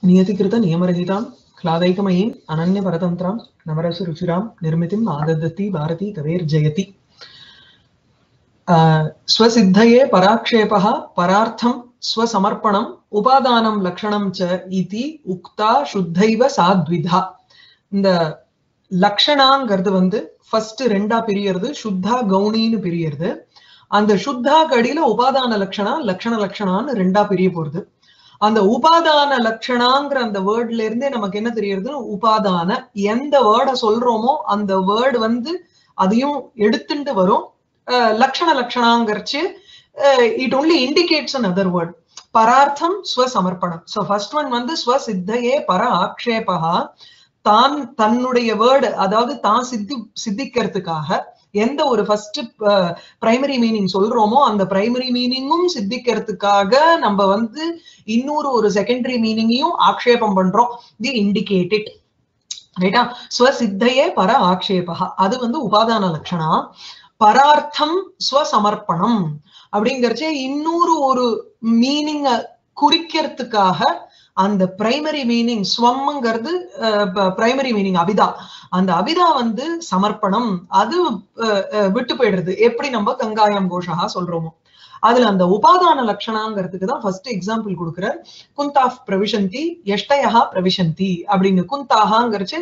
नियतिकृत नियमरहितां क्लादैकमयीम् अनन्यपरतन्त्रां नवरसरुचिरां निर्मितिम् आददति भारती कवेर्जयति ஆஹ் ஸ்வசித்தயே பராக்ஷேபः பரார்த்தம் ஸ்வசமர்ப்பணம் உபாதானம் லக்ஷணம் ச இதி உக்தா சுத்தைவ சாத்விதா இந்த லக்ஷணாங்கிறது வந்து ஃபர்ஸ்ட் ரெண்டா பிரியறது சுத்தா கௌணின்னு பிரியறது அந்த சுத்தா கடியில உபாதான லட்சணா லக்ஷண லட்சணான்னு ரெண்டா பிரிய போறது அந்த உபாதான லட்சணாங்கிற அந்த வேர்ட்ல இருந்தே நமக்கு என்ன தெரியறது உபாதான எந்த வேர்டை சொல்றோமோ அந்த வேர்டு வந்து அதையும் எடுத்துட்டு வரும் லக்ஷண லக்ஷணாங்கிறச்சு it only indicates an other word பரார்த்தம் ஸ்வசமர்ப்பணம் ஸோ ஃபர்ஸ்ட் ஒன் வந்து ஸ்வசித்தையே பர ஆக்ஷேபா தான் தன்னுடைய வேர்டு அதாவது தான் சித்தி சித்திக்கிறதுக்காக எந்த ஒரு ஃபர்ஸ்ட் பிரைமரி மீனிங் சொல்றோமோ அந்த பிரைமரி மீனிங்கும் சித்திக்கிறதுக்காக நம்ம வந்து இன்னொரு ஒரு செகண்டரி மீனிங்கையும் ஆக்ஷேபம் பண்றோம் தி இண்டிகேட்டட் ரைட்டா ஸ்வசித்தையே பர ஆக்ஷேபா அது வந்து உபாதான லட்சணா பரார்த்தம் ஸ்வசமர்ப்பணம் அப்படிங்கறச்சே இன்னொரு ஒரு மீனிங்க குறிக்கிறதுக்காக அந்த பிரைமரி மீனிங் ஸ்வம்ங்கிறது பிரைமரி மீனிங் அபிதா அந்த அபிதா வந்து சமர்ப்பணம் அது விட்டு போயிடுறது எப்படி நம்ம கங்காயம் கோஷகா சொல்றோமோ அதுல அந்த உபாதான லட்சணாங்கிறதுக்கு தான் ஃபர்ஸ்ட் எக்ஸாம்பிள் கொடுக்குற குந்தாஃப் பிரவிசந்தி எஷ்டயா பிரவிசந்தி அப்படின்னு குந்தாகாங்கிறச்சு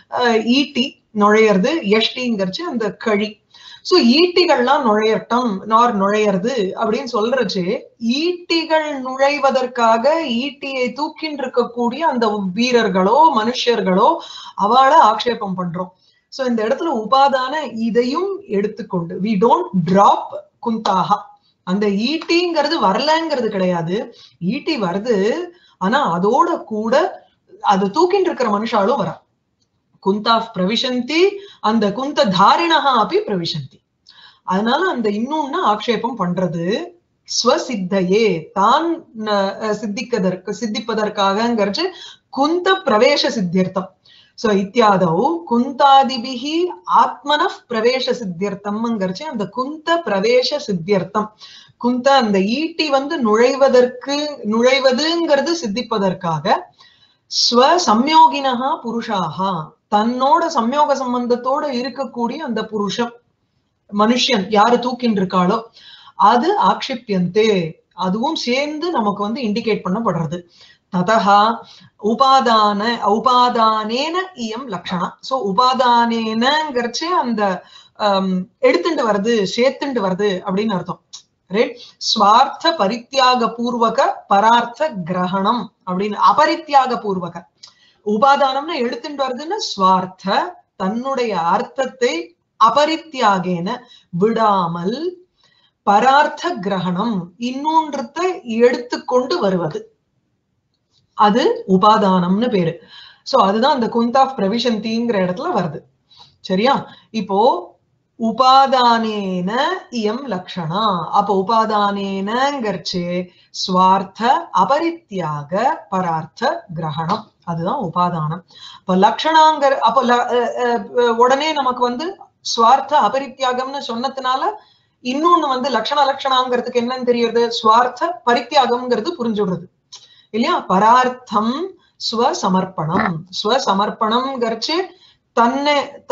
ஈட்டி நுழையிறது எஷ்டிங்கிறச்சு அந்த கழி சோ ஈட்டிகள்லாம் நுழையட்டும் நார் நுழையிறது அப்படின்னு சொல்றச்சு ஈட்டிகள் நுழைவதற்காக ஈட்டியை தூக்கின்னு இருக்கக்கூடிய அந்த வீரர்களோ மனுஷர்களோ அவளை ஆக்ஷேபம் பண்றோம் சோ இந்த இடத்துல உபாதான இதையும் எடுத்துக்கொண்டு வி டோன்ட் டிராப் குந்தாகா அந்த ஈட்டிங்கிறது வரலங்கிறது கிடையாது ஈட்டி வருது ஆனா அதோட கூட அது தூக்கின்னு இருக்கிற மனுஷாலும் வரா குந்தாஃப் பிரவிசந்தி அந்த குந்த தாரிணகா அப்படி பிரவிசந்தி அதனால அந்த இன்னொன்னு ஆக்ஷேபம் பண்றது ஸ்வசித்தையே தான் சித்திக்கதற்கு சித்திப்பதற்காகங்கிறது குந்த பிரவேச சித்தியர்த்தம் சோ இத்தியாதவ் குந்தாதிபிகி ஆத்மன பிரவேச சித்தியர்த்தம்ங்கிறச்சு அந்த குந்த பிரவேச சித்தியர்த்தம் குந்த அந்த ஈட்டி வந்து நுழைவதற்கு நுழைவதுங்கிறது சித்திப்பதற்காக ஸ்வ சம்யோகினகா புருஷாகா தன்னோட சம்யோக சம்பந்தத்தோட இருக்கக்கூடிய அந்த புருஷன் மனுஷன் யாரு தூக்கின்னு இருக்காளோ அது ஆக்ஷிப்பியந்தே அதுவும் சேர்ந்து நமக்கு வந்து இண்டிகேட் பண்ணப்படுறது ததா உபாதான உபாதானேன இயம் லக்ஷணா சோ உபாதானேனங்கிறச்சு அந்த எடுத்துட்டு வருது சேர்த்துண்டு வருது அப்படின்னு அர்த்தம் ரைட் ஸ்வார்த்த பரித்தியாக பூர்வக பரார்த்த கிரகணம் அப்படின்னு அபரித்தியாக பூர்வக உபாதானம்னு எடுத்துட்டு வருதுன்னு ஸ்வார்த்த தன்னுடைய அர்த்தத்தை அபரித்தியாகேன விடாமல் பரார்த்த கிரகணம் இன்னொன்றத்தை எடுத்துக்கொண்டு வருவது அது உபாதானம்னு பேரு சோ அதுதான் அந்த குந்தாஃப் பிரவிசந்திங்கிற இடத்துல வருது சரியா இப்போ உபாதானேன இயம் லக்ஷணா அப்ப உபாதானேனங்கிறச்சு ஸ்வார்த்த அபரித்தியாக பரார்த்த கிரகணம் அதுதான் உபாதானம் இப்ப லக்ஷணாங்கிற அப்ப உடனே நமக்கு வந்து ஸ்வார்த்த அபரித்தியாகம்னு சொன்னதுனால இன்னொன்னு வந்து லக்ஷண லட்சணாங்கிறதுக்கு என்னன்னு தெரியுது ஸ்வார்த்த பரித்தியாகம்ங்கிறது புரிஞ்சுடுறது இல்லையா பரார்த்தம் ஸ்வசமர்ப்பணம் ஸ்வசமர்ப்பணம்ங்கிறச்சு தன்னை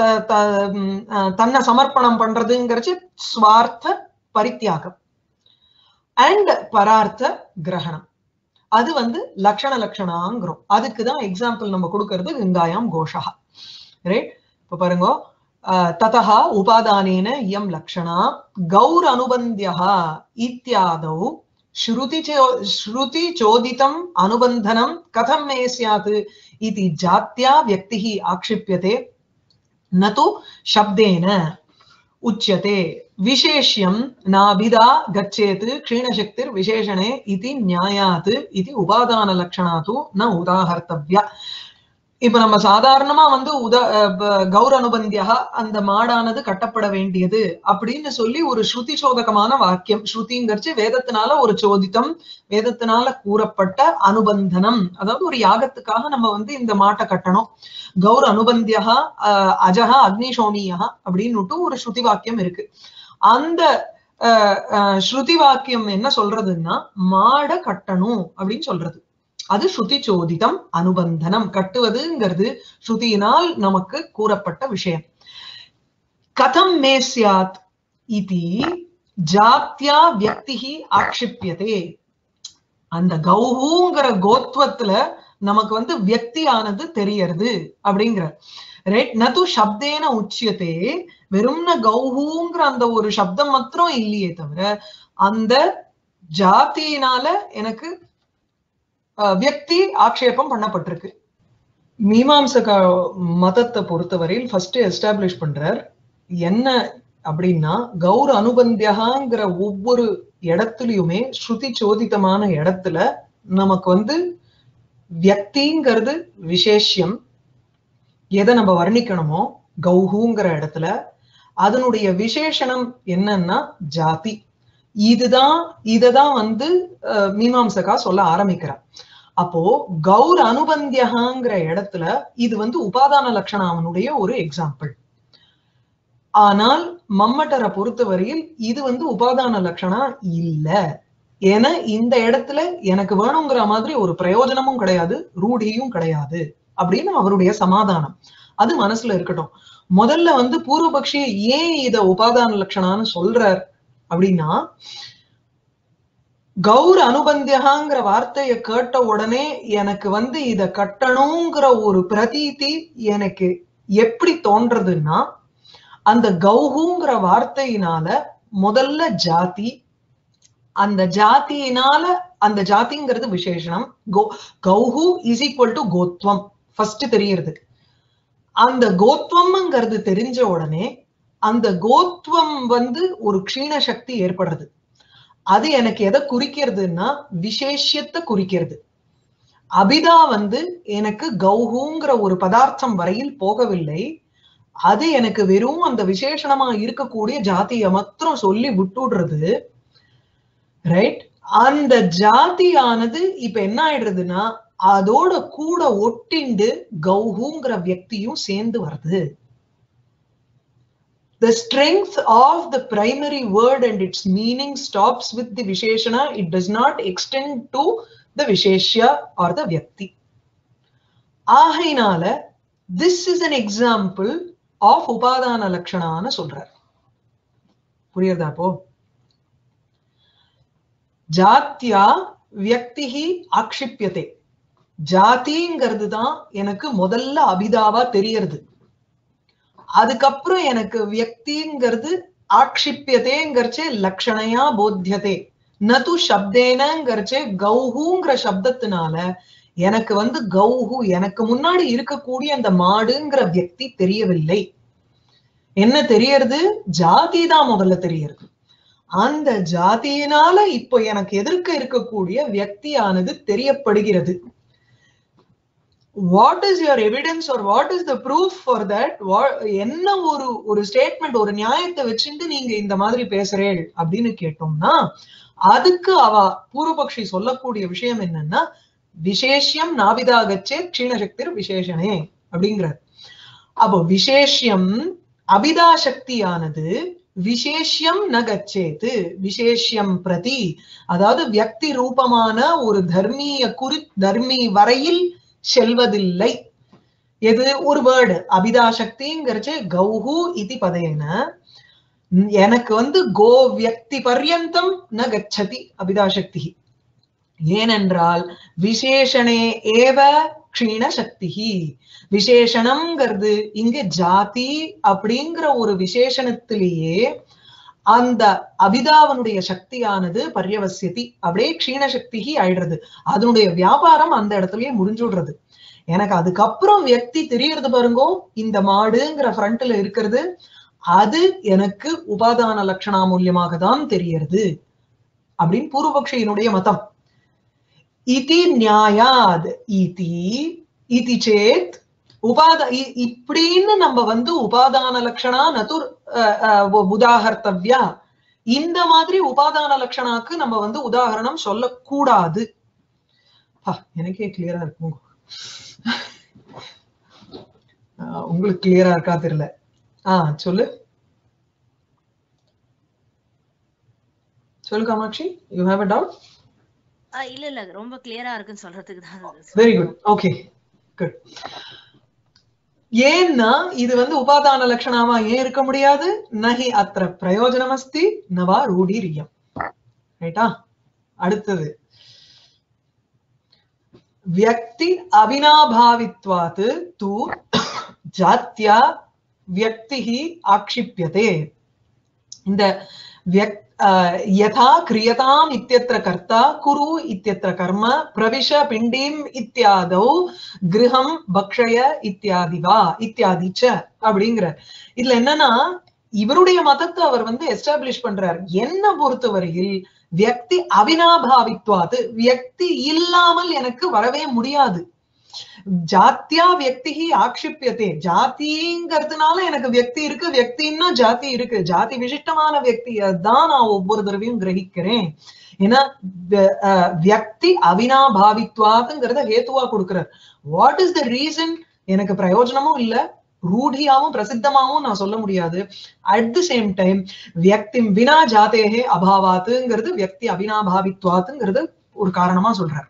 தன்னை சமர்ப்பணம் பண்றதுங்கிறச்சு ஸ்வார்த்த பரித்தியாகம் அண்ட் பரார்த்த கிரகணம் அது வந்து லக்ஷண லட்சணாங்கிறோம் அதுக்குதான் எக்ஸாம்பிள் நம்ம கொடுக்கறது கங்காயாம் கோஷா ரைட் இப்ப பாருங்க ததா உபாதானேன இயம் லக்ஷணா கௌர் அனுபந்தியா இத்தியாதௌ ஸ்ருதி ஸ்ருதி சோதிதம் அனுபந்தனம் கதம் மே சியாத் இது ஜாத்தியா வியக்தி ஆக்ஷிப்பியதே நது சப்தேன உச்சியதே விசேஷ்யம் நாபிதா கச்சேத் க்ஷீணசக்திர் விசேஷணே இது நியாயாத் இது உபாதான லட்சணாத்து ந உதாகர்த்தவ்யா இப்ப நம்ம சாதாரணமா வந்து உத கௌர அனுபந்தியா அந்த மாடானது கட்டப்பட வேண்டியது அப்படின்னு சொல்லி ஒரு ஸ்ருதி சோதகமான வாக்கியம் ஸ்ருதிங்கிறச்சு வேதத்தினால ஒரு சோதித்தம் வேதத்தினால கூறப்பட்ட அனுபந்தனம் அதாவது ஒரு யாகத்துக்காக நம்ம வந்து இந்த மாட்டை கட்டணும் கௌர அனுபந்தியா அஜகா அக்னிசோமியா அப்படின்னு ஒரு ஸ்ருதி வாக்கியம் இருக்கு அந்த ஸ்ருதி வாக்கியம் என்ன சொல்றதுன்னா மாடை கட்டணும் அப்படின்னு சொல்றது அது ஸ்ருதி சோதிதம் அனுபந்தனம் கட்டுவதுங்கிறது ஸ்ருதியினால் நமக்கு கூறப்பட்ட விஷயம் கதம் மே சியாத் இது ஜாத்தியா வியக்திகி ஆக்ஷிப்பியதே அந்த கௌஹூங்கிற கோத்வத்துல நமக்கு வந்து வியக்தியானது தெரியறது அப்படிங்கிற ரைட் நது சப்தேன உச்சியத்தே வெறும்ன கௌஹூங்கிற அந்த ஒரு சப்தம் மாத்திரம் இல்லையே தவிர அந்த ஜாத்தியினால எனக்கு வியக்தி ஆக்ஷேபம் பண்ணப்பட்டிருக்கு மீமாம்சக மதத்தை பொறுத்தவரையில் ஃபர்ஸ்ட் எஸ்டாப்ளிஷ் பண்றார் என்ன அப்படின்னா கௌர அனுபந்தியகாங்கிற ஒவ்வொரு இடத்துலயுமே ஸ்ருதி சோதிதமான இடத்துல நமக்கு வந்து வியக்திங்கிறது விசேஷம் எதை நம்ம வர்ணிக்கணுமோ கௌஹுங்கிற இடத்துல அதனுடைய விசேஷனம் என்னன்னா ஜாதி இதுதான் இததான் வந்து மீமாம்சகா சொல்ல ஆரம்பிக்கிறார் அப்போ கௌர் அனுபந்தியகாங்கிற இடத்துல இது வந்து உபாதான லட்சணம் அவனுடைய ஒரு எக்ஸாம்பிள் ஆனால் மம்மட்டரை பொறுத்தவரையில் இது வந்து உபாதான லட்சணா இல்ல ஏன்னா இந்த இடத்துல எனக்கு வேணுங்கிற மாதிரி ஒரு பிரயோஜனமும் கிடையாது ரூடியும் கிடையாது அப்படின்னு அவருடைய சமாதானம் அது மனசுல இருக்கட்டும் முதல்ல வந்து பூர்வபக்ஷி ஏன் இத உபாதான லட்சணான்னு சொல்றார் அப்படின்னா கௌர் அனுபந்தியகாங்கிற வார்த்தையை கேட்ட உடனே எனக்கு வந்து இத கட்டணுங்கிற ஒரு பிரதீதி எனக்கு எப்படி தோன்றதுன்னா அந்த கௌஹுங்கிற வார்த்தையினால முதல்ல ஜாதி அந்த ஜாதியினால அந்த ஜாதிங்கிறது விசேஷனம் கோ கௌஹு இஸ் ஈக்குவல் டு கோத்வம் ஃபர்ஸ்ட் தெரியுது அந்த கோத்வம்ங்கிறது தெரிஞ்ச உடனே அந்த கோத்வம் வந்து ஒரு க்ஷீண சக்தி ஏற்படுறது அது எனக்கு எதை குறிக்கிறதுன்னா விசேஷத்தை குறிக்கிறது அபிதா வந்து எனக்கு கௌஹுங்கிற ஒரு பதார்த்தம் வரையில் போகவில்லை அது எனக்கு வெறும் அந்த விசேஷணமா இருக்கக்கூடிய ஜாதியை மாத்திரம் சொல்லி விட்டுடுறது ரைட் அந்த ஜாதியானது இப்ப என்ன ஆயிடுறதுன்னா அதோட கூட ஒட்டிண்டு கௌஹுங்கிற வியக்தியும் சேர்ந்து வருது the strength of the primary word and its meaning stops with the visheshana it does not extend to the visheshya or the vyakti ஆகையினால this is an example of உபாதான லட்சணான்னு சொல்றார் புரியுறதா அப்போ ஜாத்தியா வியக்திகி ஆக்ஷிப்பியதே ஜாதிங்கிறது தான் எனக்கு முதல்ல அபிதாவா தெரியறது அதுக்கப்புறம் எனக்கு வியக்திங்கிறது ஆக்ஷிப்பியதேங்கிறச்சே லட்சணையா போத்தியதே நது சப்தேனங்கிறச்சே கௌஹுங்கிற சப்தத்தினால எனக்கு வந்து கௌஹு எனக்கு முன்னாடி இருக்கக்கூடிய அந்த மாடுங்கிற வியக்தி தெரியவில்லை என்ன தெரியறது ஜாதி தான் முதல்ல தெரியறது அந்த ஜாதியினால இப்போ எனக்கு எதிர்க்க இருக்கக்கூடிய வியக்தியானது தெரியப்படுகிறது what is your evidence or what is the proof for that என்ன ஒரு ஒரு ஸ்டேட்மெண்ட் ஒரு நியாயத்தை வச்சுட்டு நீங்க இந்த மாதிரி பேசுறேள் அப்படின்னு கேட்டோம்னா அதுக்கு அவ பூர்வபக்ஷி சொல்லக்கூடிய விஷயம் என்னன்னா விசேஷம் நாபிதாகச்சே க்ஷீணசக்திர் விசேஷனே அப்படிங்கிறார் அப்போ விசேஷம் அபிதா சக்தியானது விசேஷம் ந கச்சேத்து விசேஷம் பிரதி அதாவது வியக்தி ரூபமான ஒரு தர்மீய குறி தர்மி வரையில் செல்வதில்லை எது ஒரு வேர்டு அபிதா சக்திங்கிறச்சு கௌஹு இது பதேன எனக்கு வந்து கோ வியக்தி பர்யந்தம் ந கச்சதி அபிதா சக்தி ஏனென்றால் விசேஷனே ஏவ க்ஷீண சக்தி விசேஷணம்ங்கிறது இங்க ஜாதி அப்படிங்கிற ஒரு விசேஷணத்திலேயே அந்த அபிதாவனுடைய சக்தியானது பர்யவசியதி அப்படியே க்ஷீண சக்தி ஆயிடுறது அதனுடைய வியாபாரம் அந்த இடத்துலயே முடிஞ்சுடுறது எனக்கு அதுக்கப்புறம் வியக்தி தெரியறது பாருங்கோ இந்த மாடுங்கிற ஃப்ரண்ட்ல இருக்கிறது அது எனக்கு உபாதான லட்சணா மூலியமாக தான் தெரியறது அப்படின்னு பூர்வபக்ஷியினுடைய மதம் இதி நியாயாத் இதி இதி சேத் உபாத இப்படின்னு நம்ம வந்து உபாதான லட்சணா நதுர் உதாகர்த்தவ்யா இந்த மாதிரி உபாதான லட்சணாக்கு நம்ம வந்து உதாகரணம் சொல்லக்கூடாது எனக்கே கிளியரா இருக்கும் உங்களுக்கு கிளியரா இருக்கா தெரியல ஆஹ் சொல்லு சொல்லு Kamakshi you have a doubt ஆஹ் இல்ல இல்ல ரொம்ப கிளியரா இருக்குன்னு சொல்றதுக்கு தான் அது. வெரி குட் ஓகே குட் ஏன்னா இது வந்து உபாதான லட்சணமா ஏன் இருக்க முடியாது நகி அத்திர பிரயோஜனம் அஸ்தி நவா ரூಢீரியம் ரைட்டா அடுத்தது வியக்தி அவினாபாவித்வாத் தூ ஜாத்யா வியக்திஹி ஆக்ஷிப்யதே இந்த வியக் அஹ், யதா கிரியதாம் இத்தியத்திர கர்த்தா குரு இத்தியத்திர கர்ம பிரவிஷ பிண்டீம் இத்தியாதௌ கிருஹம் பக்ஷய இத்தியாதி வா இத்தியாதி ச அப்படிங்கிற இதுல என்னன்னா இவருடைய மதத்தை அவர் வந்து எஸ்டாப்ளிஷ் பண்றார் என்ன பொறுத்தவரையில் வியக்தி அவினாபாவித்வாது வியக்தி இல்லாமல் எனக்கு வரவே முடியாது ஜாத்தியா வியக்திஹி ஆக்ஷிப்பியதே ஜாதிங்கிறதுனால எனக்கு வியக்தி இருக்கு வியக்தின்னா ஜாதி இருக்கு ஜாதி விசிஷ்டமான வியக்தியை தான் நான் ஒவ்வொரு தடவையும் கிரகிக்கிறேன் ஏன்னா வ- அஹ், வியக்தி அவினாபாவித்வாதுங்கிறத ஹேத்துவா கொடுக்கிறார் வாட் இஸ் த ரீசன் எனக்கு பிரயோஜனமும் இல்ல ரூಢியாவும் பிரசித்தமாவும் நான் சொல்ல முடியாது அட் தி சேம் டைம் வியக்தி வினா ஜாதேகே அபாவாத்துங்கிறது வியக்தி அவினாபாவித்வாத்துங்கிறது ஒரு காரணமா சொல்றார்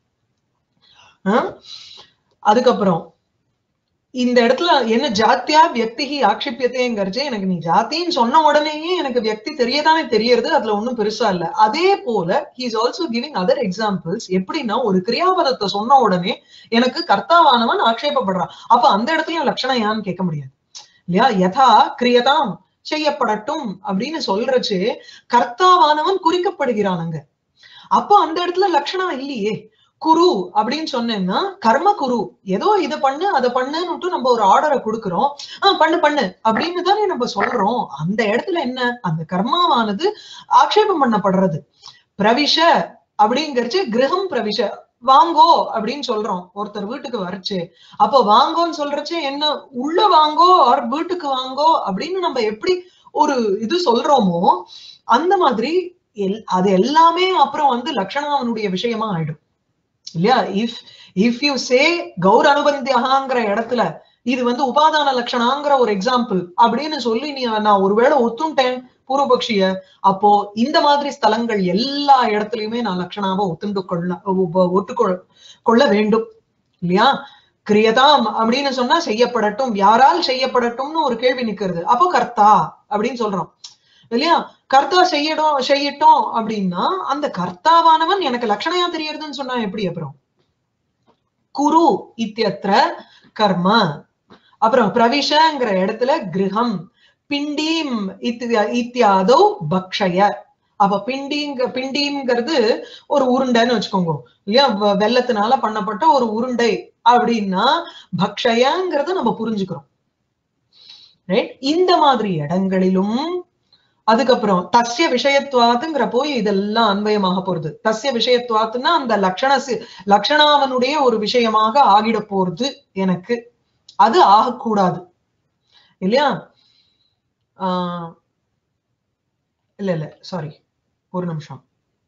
ஆஹ்? அதுக்கப்புறம் இந்த இடத்துல என்ன ஜாத்தியா வியக்திகி ஆக்ஷிப்பியத்தைங்கிறச்சு எனக்கு நீ ஜாத்தின்னு சொன்ன உடனேயே எனக்கு வியக்தி தெரியதானே தெரியறது அதுல ஒண்ணும் பெருசா இல்ல அதே போல he is also giving other examples எப்படின்னா ஒரு கிரியாபதத்தை சொன்ன உடனே எனக்கு கர்த்தாவானவன் ஆக்ஷேபப்படுறான் அப்ப அந்த இடத்துலயும் லட்சணம் ஏன்னு கேட்க முடியாது இல்லையா யதா கிரியதாம் செய்யப்படட்டும் அப்படின்னு சொல்றச்சு கர்த்தாவானவன் குறிக்கப்படுகிறானுங்க அப்போ அந்த இடத்துல லட்சணம் இல்லையே குரு அப்படின்னு சொன்னேன்னா கர்ம குரு ஏதோ இதை பண்ணு அதை பண்ணுன்னுட்டு நம்ம ஒரு ஆர்டரை கொடுக்கிறோம் ஆஹ் பண்ணு பண்ணு அப்படின்னு தானே நம்ம சொல்றோம் அந்த இடத்துல என்ன அந்த கர்மாவானது ஆக்ஷேபம் பண்ணப்படுறது பிரவிஷ அப்படிங்கறச்சு கிரகம் பிரவிஷ வாங்கோ அப்படின்னு சொல்றோம் ஒருத்தர் வீட்டுக்கு வரச்சு அப்போ வாங்கோன்னு சொல்றச்சு என்ன உள்ள வாங்கோ ஆர் வீட்டுக்கு வாங்கோ அப்படின்னு நம்ம எப்படி ஒரு இது சொல்றோமோ அந்த மாதிரி எல் அது எல்லாமே அப்புறம் வந்து லக்ஷணாவனுடைய விஷயமா ஆயிடும் இல்லையா இஃப் இஃப் யூ சே கௌர் அனுபந்தியகாங்கிற இடத்துல இது வந்து உபாதான லட்சணாங்கிற ஒரு எக்ஸாம்பிள் அப்படின்னு சொல்லி நீ நான் ஒருவேளை ஒத்துண்டேன் பூர்வபக்ஷிய அப்போ இந்த மாதிரி ஸ்தலங்கள் எல்லா இடத்துலயுமே நான் லட்சணாவை ஒத்துண்டு கொள்ள ஒ- ஒத்துக்கொள் கொள்ள வேண்டும் இல்லையா கிரியதாம் அப்படின்னு சொன்னா செய்யப்படட்டும் யாரால் செய்யப்படட்டும்னு ஒரு கேள்வி நிக்கிறது அப்போ கர்த்தா அப்படின்னு சொல்றோம் இல்லையா கர்த்தா செய்யடும் செய்யட்டும் அப்படின்னா அந்த கர்த்தாவானவன் எனக்கு லட்சணையா தெரியறதுன்னு சொன்னா எப்படி அப்புறம் குரு இத்தியத்திர கர்ம அப்புறம் பிரவிஷங்கிற இடத்துல கிரகம் பிண்டீம் இத்தியா- இத்தியாதோ பக்ஷய அப்ப பிண்டிங்க பிண்டீம்ங்கிறது ஒரு உருண்டைன்னு வச்சுக்கோங்க இல்லையா வெ- வெல்லத்தினால பண்ணப்பட்ட ஒரு உருண்டை அப்படின்னா பக்ஷயங்கிறத நம்ம புரிஞ்சுக்கிறோம் ரைட் இந்த மாதிரி இடங்களிலும் அதுக்கப்புறம் தஸ்ய விஷயத்துவாத்துங்கிற போய் இதெல்லாம் அன்வயமாக போறது தஸ்ய விஷயத்துவாத்துன்னா அந்த லக்ஷண சி- லக்ஷணாவனுடைய ஒரு விஷயமாக ஆகிட போறது எனக்கு அது ஆகக்கூடாது இல்லையா ஆஹ் இல்ல இல்ல சாரி ஒரு நிமிஷம்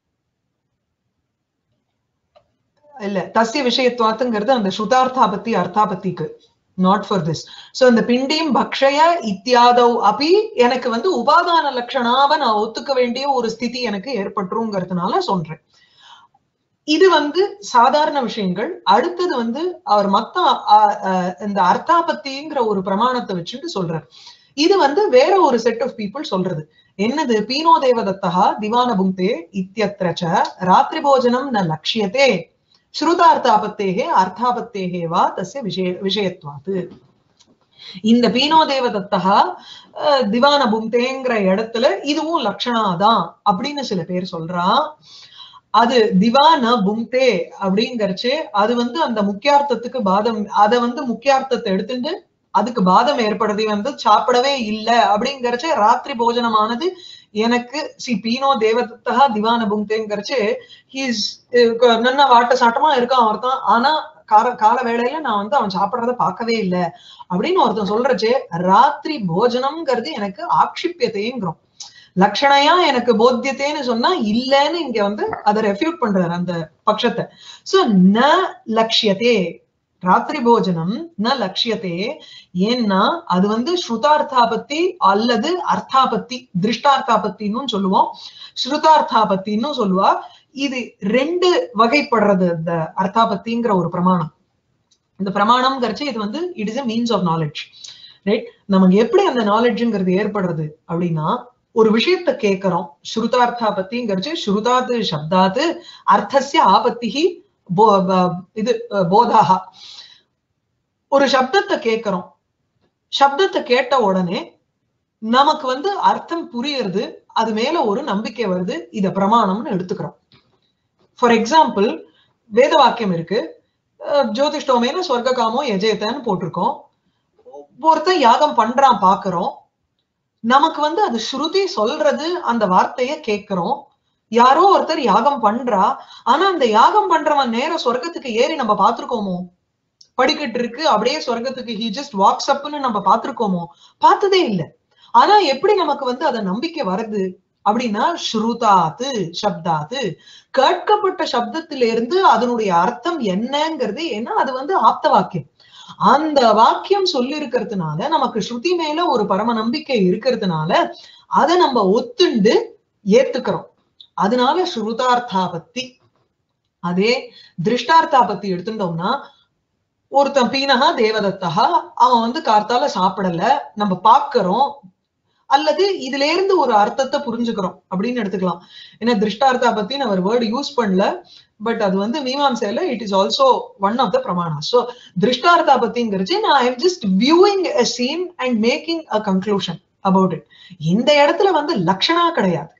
இல்ல தஸ்ய விஷயத்துவாத்துங்கிறது அந்த ஸ்ருதார்த்தாபத்தி அர்த்தாபத்திக்கு நாட் ஃபார் திஸ் சோ இந்த பிண்டியும் பக்ஷய இத்தியாதவ் அபி எனக்கு வந்து உபாதான லட்சணாவை நான் ஒத்துக்க வேண்டிய ஒரு ஸ்திதி எனக்கு ஏற்பட்டுருங்கிறதுனால சொல்றேன் இது வந்து சாதாரண விஷயங்கள் அடுத்தது வந்து அவர் மத்த அ- அ- இந்த அர்த்தாபத்திங்கிற ஒரு பிரமாணத்தை வச்சுட்டு சொல்றார் இது வந்து வேற ஒரு செட் ஆஃப் பீப்புள் சொல்றது என்னது பீனோ தேவதத்தா திவான புங்கே இத்தியத்திர ச ராத்திரி போஜனம் ந லட்சியத்தே ஸ்ருதார்த்தாபத்தேகே அர்த்தாபத்தேகே வா தஸ்ய விஷய விஷயத்வாத்து இந்த பீனோ தேவதத்தா அஹ், திவான புங்தேங்கிற இடத்துல இதுவும் லட்சணாதான் அப்படின்னு சில பேர் சொல்றா அது திவான புங்தே அப்படிங்கறச்சு அது வந்து அந்த முக்கியார்த்தத்துக்கு பாதம் அத வந்து முக்கியார்த்தத்தை எடுத்துட்டு அதுக்கு பாதம் ஏற்படுறது வந்து சாப்பிடவே இல்ல அப்படிங்கறச்சு ராத்திரி போஜனமானது எனக்கு சி பீனோ தேவதத்தா திவான புங்தேங்கிறச்சு ஹீஸ் நல்ல வாட்ட சாட்டமா இருக்கான் ஒருத்தன் ஆனா கால கால வேளையில நான் வந்து அவன் சாப்பிடுறத பார்க்கவே இல்லை அப்படின்னு ஒருத்தன் சொல்றச்சே ராத்திரி போஜனம்ங்கிறது எனக்கு ஆக்ஷிப்பியத்தைங்கிறோம் லட்சணையா எனக்கு போத்தியத்தேன்னு சொன்னா இல்லைன்னு இங்க வந்து அதை ரெஃப்யூட் பண்றாரு அந்த பட்சத்தை சோ ந லட்சியத்தே ராத்திரி போஜனம் ந லட்சியத்தே ஏன்னா அது வந்து ஸ்ருதார்த்தாபத்தி அல்லது அர்த்தாபத்தி திருஷ்டார்த்தாபத்தின்னு சொல்லுவோம் ஸ்ருதார்த்தாபத்தின்னு சொல்லுவா இது ரெண்டு வகைப்படுறது இந்த அர்த்தாபத்திங்கிற ஒரு பிரமாணம் இந்த பிரமாணம்ங்கிறச்சு இது வந்து it is a means of knowledge right நமக்கு எப்படி அந்த நாலேஜ்ங்கிறது ஏற்படுறது அப்படின்னா ஒரு விஷயத்த கேட்கிறோம் ஸ்ருதார்த்தாபத்திங்கிறச்சு ஸ்ருதாத்து சப்தாத்து அர்த்தசிய ஆபத்திகி போ- ப- இது அஹ், போதாகா ஒரு சப்தத்தை கேட்கிறோம் சப்தத்தை கேட்ட உடனே நமக்கு வந்து அர்த்தம் புரியுறது அது மேல ஒரு நம்பிக்கை வருது இத பிரமாணம்னு எடுத்துக்கிறோம் ஃபார் எக்ஸாம்பிள் வேத வாக்கியம் இருக்கு அஹ், ஜோதிஷ்டோமேன ஸ்வர்காமோ எஜேத்தன்னு போட்டிருக்கோம் ஒருத்தன் யாகம் பண்றான் பாக்குறோம் நமக்கு வந்து அது ஸ்ருதி சொல்றது அந்த வார்த்தைய கேட்கிறோம் யாரோ ஒருத்தர் யாகம் பண்றா ஆனா அந்த யாகம் பண்றவன் நேரம் சொர்க்கத்துக்கு ஏறி நம்ம பார்த்திருக்கோமோ படிக்கட்டு இருக்கு அப்படியே சொர்க்கத்துக்கு ஹி ஜஸ்ட் வாக்ஸ் அப்னு நம்ம பார்த்திருக்கோமோ பார்த்ததே இல்ல ஆனா எப்படி நமக்கு வந்து அத நம்பிக்கை வருது அப்படின்னா ஸ்ருதாத்து சப்தாத்து கேட்கப்பட்ட சப்தத்திலிருந்து அதனுடைய அர்த்தம் என்னங்கிறது ஏன்னா அது வந்து ஆப்த வாக்கியம் அந்த வாக்கியம் சொல்லி இருக்கிறதுனால நமக்கு ஸ்ருதி மேல ஒரு பரம நம்பிக்கை இருக்கிறதுனால அதை நம்ம ஒத்துண்டு ஏத்துக்கிறோம் அதனால ஸ்ருதார்த்தாபத்தி அதே திருஷ்டார்த்தாபத்தி எடுத்துட்டோம்னா ஒருத்தன் பீனகா தேவதத்தகா அவன் வந்து கார்த்தால சாப்பிடல நம்ம பாக்குறோம் அல்லது இதுல இருந்து ஒரு அர்த்தத்தை புரிஞ்சுக்கிறோம் அப்படின்னு எடுத்துக்கலாம் ஏன்னா திருஷ்டார்த்தா பத்தி நான் ஒரு வேர்டு யூஸ் பண்ணல பட் அது வந்து மீமாம்சையில it is also one of the பிரமாணா சோ திருஷ்டார்த்தா பத்திங்கிறச்சு நான் I'm just viewing a scene and making a conclusion about it இந்த இடத்துல வந்து லட்சணா கிடையாது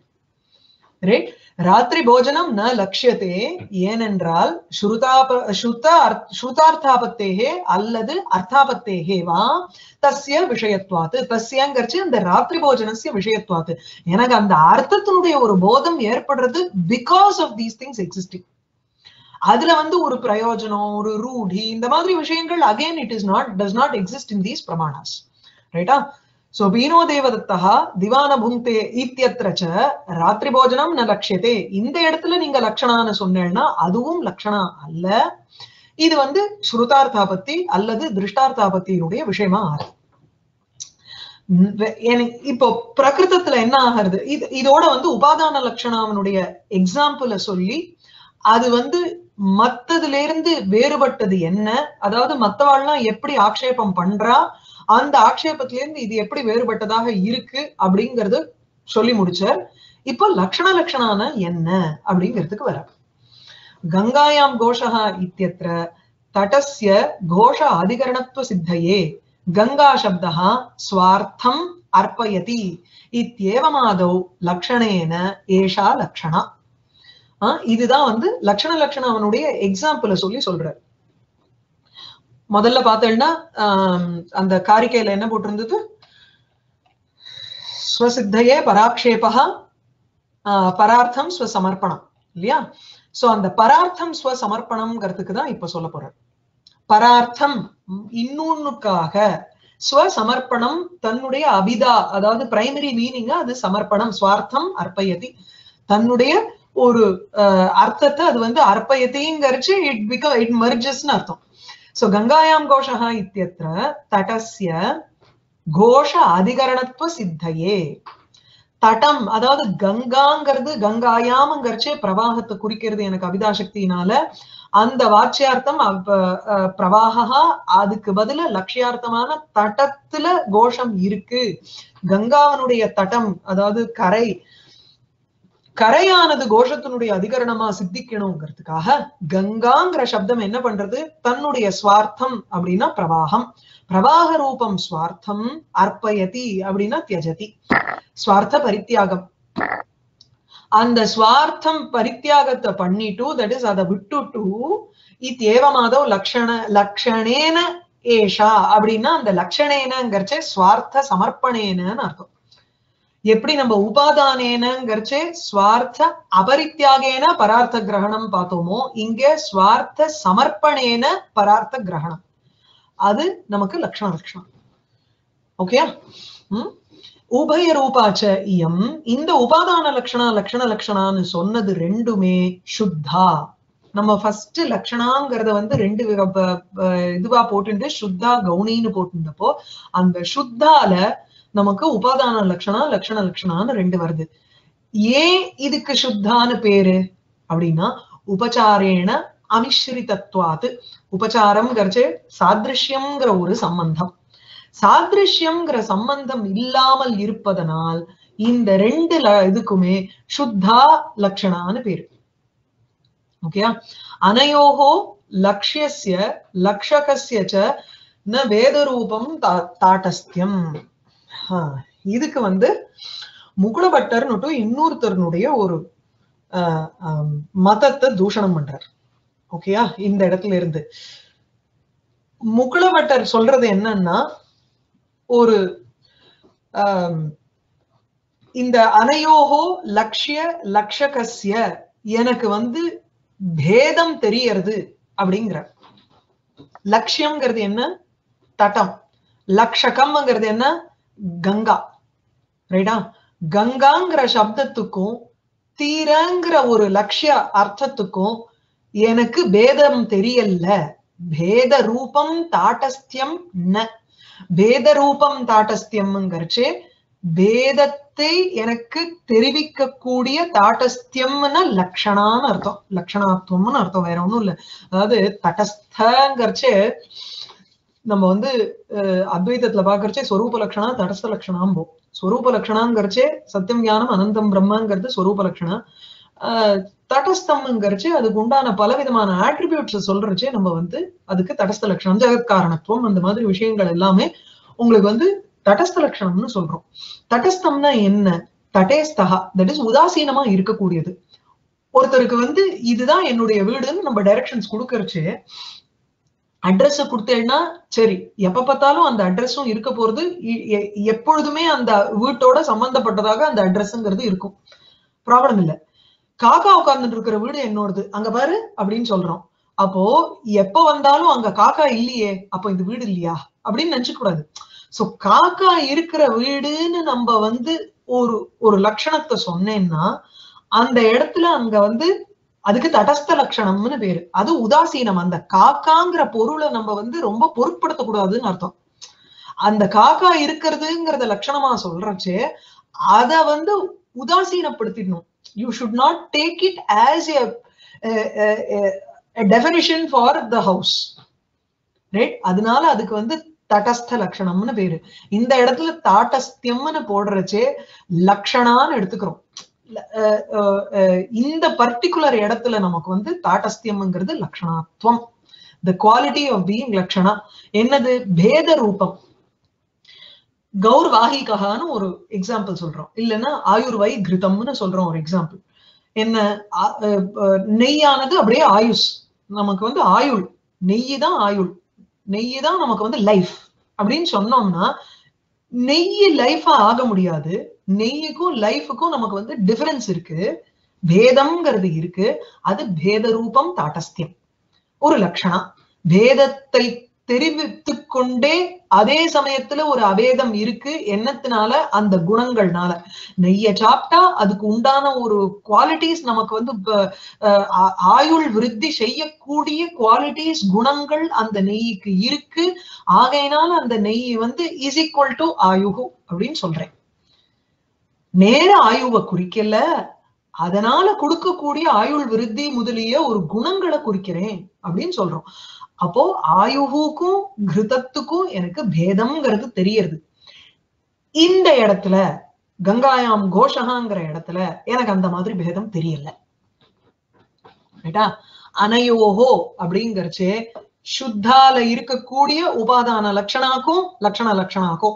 ரைட் ராத்திரி போஜனம் ந லட்சியத்தே ஏனென்றால் ஸ்ருதாப ஸ்ருத அர்த்- ஸ்ருதார்த்தாபத்தேகே அல்லது அர்த்தாபத்தேகே வா தஸ்ய விஷயத்வாத்து தஸ்யங்கிறச்சு அந்த ராத்திரி போஜனஸ்ய விஷயத்வாத்து எனக்கு அந்த அர்த்தத்தினுடைய ஒரு போதம் ஏற்படுறது because of these things existing அதுல வந்து ஒரு பிரயோஜனம் ஒரு ரூಢி இந்த மாதிரி விஷயங்கள் again it is not does not exist in these பிரமாணாஸ் ரைட்டா சோ பீனோ தேவதத்தா திவான புங்கே இத்தியத்திர ச ராத்திரி போஜனம் ந லட்சியத்தே இந்த இடத்துல நீங்க லட்சணான்னு சொன்னேன்னா அதுவும் லட்சணா அல்ல இது வந்து ஸ்ருதார்த்தாபத்தி அல்லது திருஷ்டார்த்தாபத்தியினுடைய விஷயமா ஆறுது உம் வே- எனக்கு இப்போ பிரகிருதத்துல என்ன ஆகிறது இது இதோட வந்து உபாதான லட்சணாவனுடைய எக்ஸாம்பிள சொல்லி அது வந்து மத்ததுல இருந்து வேறுபட்டது என்ன அதாவது மத்தவாள்லாம் எப்படி ஆக்ஷேபம் பண்றா அந்த ஆக்ஷேபத்துல இருந்து இது எப்படி வேறுபட்டதாக இருக்கு அப்படிங்கறது சொல்லி முடிச்சார் இப்போ லக்ஷண லட்சணான என்ன அப்படிங்கிறதுக்கு வர கங்காயாம் கோஷா இத்தியத்திர தடஸ்ய கோஷ அதிகரணத்துவ சித்தையே கங்கா சப்தா ஸ்வார்த்தம் அர்ப்பயதி இத்தியேவமாதௌ லக்ஷணேன ஏஷா லக்ஷணா ஆஹ் இதுதான் வந்து லக்ஷண லக்ஷணம் அவனுடைய எக்ஸாம்பிள சொல்லி சொல்றார் முதல்ல பார்த்தேன்னா அந்த காரிக்கையில என்ன போட்டிருந்தது ஸ்வசித்தையே பராக்ஷேபா ஆஹ் பரார்த்தம் ஸ்வசமர்ப்பணம் இல்லையா சோ அந்த பரார்த்தம் ஸ்வசமர்ப்பணம்ங்கிறதுக்கு தான் இப்ப சொல்ல போறேன் பரார்த்தம் உம், இன்னொன்னுக்காக ஸ்வசமர்ப்பணம் தன்னுடைய அபிதா அதாவது பிரைமரி மீனிங் அது சமர்ப்பணம் ஸ்வார்த்தம் அர்ப்பயதி தன்னுடைய ஒரு அஹ், அர்த்தத்தை அது வந்து அர்ப்பயதிங்கிறச்சு இட் பிக இட் மர்ஜஸ்னு அர்த்தம் சோ கங்காயாம் கோஷா இத்தியத்திர தடஸ்ய கோஷ அதிகரணத்துவ சித்தையே தடம் அதாவது கங்காங்கிறது கங்காயாமங்கிறச்சே பிரவாகத்தை குறிக்கிறது எனக்கு அபிதாசக்தியினால அந்த வாச்சியார்த்தம் அப்ப, அஹ், பிரவாகா அதுக்கு பதிலா லட்சியார்த்தமான தட்டத்துல கோஷம் இருக்கு கங்காவனுடைய தட்டம் அதாவது கரை கரையானது கோஷத்தினுடைய அதிகரணமா சித்திக்கணுங்கிறதுக்காக கங்காங்கிற சப்தம் என்ன பண்றது தன்னுடைய ஸ்வார்த்தம் அப்படின்னா பிரவாகம் பிரவாக ரூபம் ஸ்வார்த்தம் அர்ப்பயதி அப்படின்னா தியஜதி ஸ்வார்த்த பரித்தியாகம் அந்த ஸ்வார்த்தம் பரித்தியாகத்தை பண்ணிட்டு தட் இஸ் அதை விட்டுட்டு இத்தேவமாதவ் லக்ஷண லக்ஷணேன ஏஷா அப்படின்னா அந்த லக்ஷணேனங்கிறச்சே ஸ்வார்த்த சமர்ப்பணேனன்னு அர்த்தம் எப்படி நம்ம உபாதானேனங்கிறச்சே ஸ்வார்த்த அபரித்தியாகேன பரார்த்த கிரகணம் பார்த்தோமோ இங்க ஸ்வார்த்த சமர்ப்பணேன பரார்த்த கிரகணம் அது நமக்கு லக்ஷண லட்சணம் ஓகே ம் உபய ரூபாச்ச இயம் இந்த உபாதான லட்சணா லட்சண லட்சணான்னு சொன்னது ரெண்டுமே சுத்தா நம்ம ஃபர்ஸ்ட் லட்சணாங்கிறத வந்து ரெண்டு விக- ப- ப- இதுவா போட்டுட்டு சுத்தா கவுனின்னு போட்டிருந்தப்போ அந்த சுத்தால நமக்கு உபாதான லட்சணா லட்சண லட்சணான்னு ரெண்டு வருது ஏன் இதுக்கு சுத்தான்னு பேரு அப்படின்னா உபச்சாரேண அமிஸ்ரிதத்வாத்து உபச்சாரம் கரிச்சு சாதிருஷ்யம்ங்கிற ஒரு சம்பந்தம் சாதிருஷ்யம்ங்கிற சம்பந்தம் இல்லாமல் இருப்பதனால் இந்த ரெண்டு ல- இதுக்குமே சுத்தா லக்ஷணான்னு பேரு ஓகேயா அனயோகோ லக்ஷ்யஸ்ய லக்ஷகஸ்ய ச ந வேதரூபம் தா- தாட்டஸ்தியம் ஆ, இதுக்கு வந்து முகுளபட்டர்னுட்டு இன்னொருத்தருனுடைய ஒரு ஆஹ், ஆம், மதத்தை தூஷணம் பண்றார் ஓகேயா இந்த இடத்துல இருந்து முகுளபட்டர் சொல்றது என்னன்னா ஒரு ஆம், இந்த அனையோகோ லக்ஷ்ய லக்ஷகஸ்ய எனக்கு வந்து பேதம் தெரியறது அப்படிங்கிற லட்சியம்ங்கிறது என்ன தட்டம் லக்ஷகம்ங்கிறது என்ன கங்கா ரைட்டா கங்காங்கிற சப்தத்துக்கும் தீரங்கிற ஒரு லட்சிய அர்த்தத்துக்கும் எனக்கு பேதம் தெரியல பேத ரூபம் தாட்டஸ்தியம் ந பேத ரூபம் தாட்டஸ்தியம்ங்கிறச்சே பேதத்தை எனக்கு தெரிவிக்கக்கூடிய தாட்டஸ்தியம்னா லக்ஷணான்னு அர்த்தம் லக்ஷணாத்வம்னு அர்த்தம் வேற ஒண்ணும் இல்ல அதாவது தடஸ்தங்கிறச்சே நம்ம வந்து அஹ், அத்வைதத்துல பாக்குறச்சே ஸ்வரூப லட்சணா தடஸ்த லட்சணாம்போ ஸ்வரூப லட்சணாங்கிறச்சே சத்தியம் ஞானம் அனந்தம் பிரம்மங்கிறது ஸ்வரூப லட்சணம் ஆஹ், தடஸ்தம்ங்கிறச்சு அதுக்கு உண்டான பலவிதமான ஆட்ரிபியூட்ஸ் சொல்றச்சே நம்ம வந்து அதுக்கு தடஸ்த லட்சணம் ஜெகத் காரணத்துவம் அந்த மாதிரி விஷயங்கள் எல்லாமே உங்களுக்கு வந்து தடஸ்த லட்சணம்னு சொல்றோம் தடஸ்தம்னா என்ன தடேஸ்தகா தட் இஸ் உதாசீனமா இருக்கக்கூடியது ஒருத்தருக்கு வந்து இதுதான் என்னுடைய வீடுன்னு நம்ம டைரக்ஷன்ஸ் கொடுக்கறச்சு அட்ரஸ் கொடுத்தேன்னா சரி எப்ப பார்த்தாலும் அந்த அட்ரஸும் இருக்க போறது இ- எ- எப்பொழுதுமே அந்த வீட்டோட சம்பந்தப்பட்டதாக அந்த அட்ரஸ்ங்கிறது இருக்கும் ப்ராப்ளம் இல்ல காக்கா உட்கார்ந்துட்டு இருக்கிற வீடு என்னோடது அங்க பாரு அப்படின்னு சொல்றோம் அப்போ எப்ப வந்தாலும் அங்க காக்கா இல்லையே அப்போ இந்த வீடு இல்லையா அப்படின்னு நினைச்சுக்க கூடாது சோ காக்கா இருக்கிற வீடுன்னு நம்ம வந்து ஒரு ஒரு லட்சணத்தை சொன்னேன்னா அந்த இடத்துல அங்க வந்து அதுக்கு தடஸ்த லட்சணம்னு பேரு அது உதாசீனம் அந்த காக்காங்கிற பொருளை நம்ம வந்து ரொம்ப பொருட்படுத்தக்கூடாதுன்னு அர்த்தம் அந்த காக்கா இருக்கிறதுங்கிறத லட்சணமா சொல்றச்சே அத வந்து உதாசீனப்படுத்திடணும் you should not take it as a definition for the house right அதனால அதுக்கு வந்து தடஸ்த லட்சணம்னு பேரு இந்த இடத்துல தாட்டஸ்தியம்னு போடுறச்சே லக்ஷணான்னு எடுத்துக்கிறோம் அஹ் அஹ் அஹ் இந்த பர்டிகுலர் இடத்துல நமக்கு வந்து தாட்டஸ்தியம்ங்கிறது லக்ஷணாத்வம் த குவாலிட்டி ஆஃப் பீயிங் லக்ஷணா என்னது பேத ரூபம் கௌர் வாகிககான்னு ஒரு எக்ஸாம்பிள் சொல்றோம் இல்லைன்னா ஆயுர்வை கிருதம்னு சொல்றோம் ஒரு எக்ஸாம்பிள் என்ன ஆ- அஹ் அஹ் நெய்யானது அப்படியே ஆயுஷ் நமக்கு வந்து ஆயுள் நெய் தான் ஆயுள் நெய் தான் நமக்கு வந்து லைஃப் அப்படின்னு சொன்னோம்னா நெய் லைஃபா ஆக முடியாது நெய்யுக்கும் லைஃபுக்கும் நமக்கு வந்து டிஃபரன்ஸ் இருக்கு பேதம்ங்கிறது இருக்கு அது பேத ரூபம் தாட்டஸ்தியம் ஒரு லட்சணம் பேதத்தை தெரிவித்துக் கொண்டே அதே சமயத்துல ஒரு அபேதம் இருக்கு என்னத்தினால அந்த குணங்கள்னால நெய்ய சாப்பிட்டா அதுக்கு உண்டான ஒரு குவாலிட்டிஸ் நமக்கு வந்து ப- அஹ் ஆ- ஆயுள் விருத்தி செய்யக்கூடிய குவாலிட்டிஸ் குணங்கள் அந்த நெய்யுக்கு இருக்கு ஆகையினால அந்த நெய் வந்து இஸ் ஈக்குவல் டு ஆயுகு அப்படின்னு சொல்றேன் நேர ஆயுவை குறிக்கல அதனால கொடுக்கக்கூடிய ஆயுள் விருத்தி முதலிய ஒரு குணங்களை குறிக்கிறேன் அப்படின்னு சொல்றோம் அப்போ ஆயுகுக்கும் கிருதத்துக்கும் எனக்கு பேதம்ங்கிறது தெரியறது இந்த இடத்துல கங்காயாம் கோஷகாங்கிற இடத்துல எனக்கு அந்த மாதிரி பேதம் தெரியல ரைட்டா அனயோகோ அப்படிங்கறச்சே சுத்தால இருக்கக்கூடிய உபாதான லட்சணாக்கும் லட்சண லட்சணாக்கும்